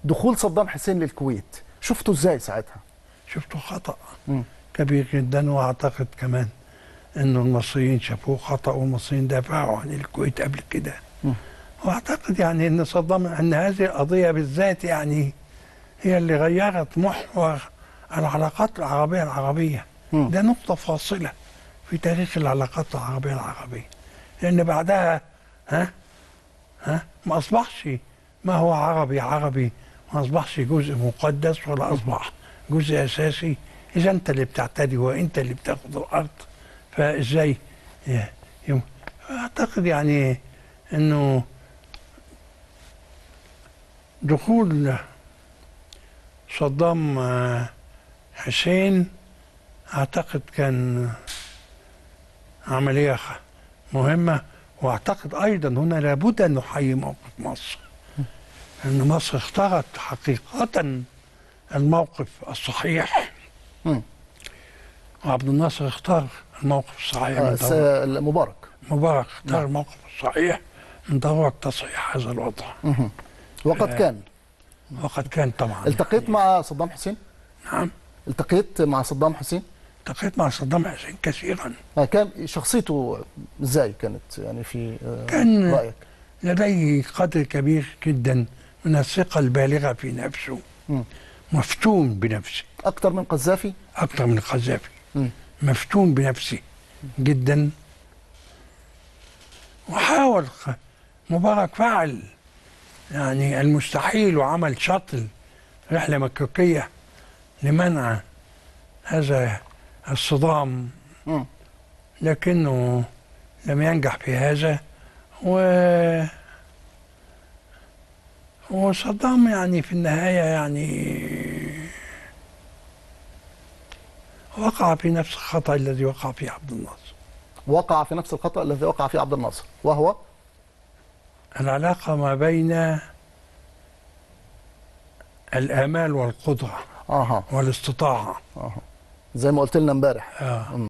دخول صدام حسين للكويت شفته ازاي ساعتها شفته خطأ مم. كبير جدا واعتقد كمان انه المصريين شافوه خطأ والمصريين دافعوا عن الكويت قبل كده مم. واعتقد يعني ان صدام ان هذه القضية بالذات يعني هي اللي غيرت محور العلاقات العربية العربية مم. ده نقطة فاصلة في تاريخ العلاقات العربية العربية لأن بعدها ها ها ما أصبحش ما هو عربي عربي ما أصبحش جزء مقدس ولا أصبح جزء أساسي إذا أنت اللي بتعتدي وأنت اللي بتاخد الأرض فإزاي ي- يم- أعتقد يعني إنه دخول صدام آه، حسين اعتقد كان عمليه خ- مهمه واعتقد ايضا هنا لابد ان نحيي موقف مصر ان مصر اختارت حقيقه الموقف الصحيح مم. وعبد الناصر اختار الموقف الصحيح آه، من س- ضرورة مبارك مبارك اختار نعم. الموقف الصحيح من ضروره تصحيح هذا الوضع مهم. وقد كان وقد كان طبعا التقيت مع صدام حسين نعم التقيت مع صدام حسين التقيت مع صدام حسين كثيرا آه، كان شخصيته ازاي كانت يعني في آه، كان- رايك لديه قدر كبير جدا من الثقة البالغة في نفسه مم. مفتون بنفسه اكتر من قذافي أكثر من القذافي مم. مفتون بنفسه جدا وحاول خ- مبارك فعل يعني المستحيل وعمل شاطل رحلة مكوكية لمنع هذا الصدام مم. لكنه لم ينجح في هذا و وصدام يعني في النهاية يعني وقع في نفس الخطأ الذي وقع فيه عبد الناصر وقع في نفس الخطا الذي وقع فيه عبد الناصر وهو العلاقة ما بين الآمال والقدرة اها والاستطاعة اها زي ما قلت لنا امبارح آه.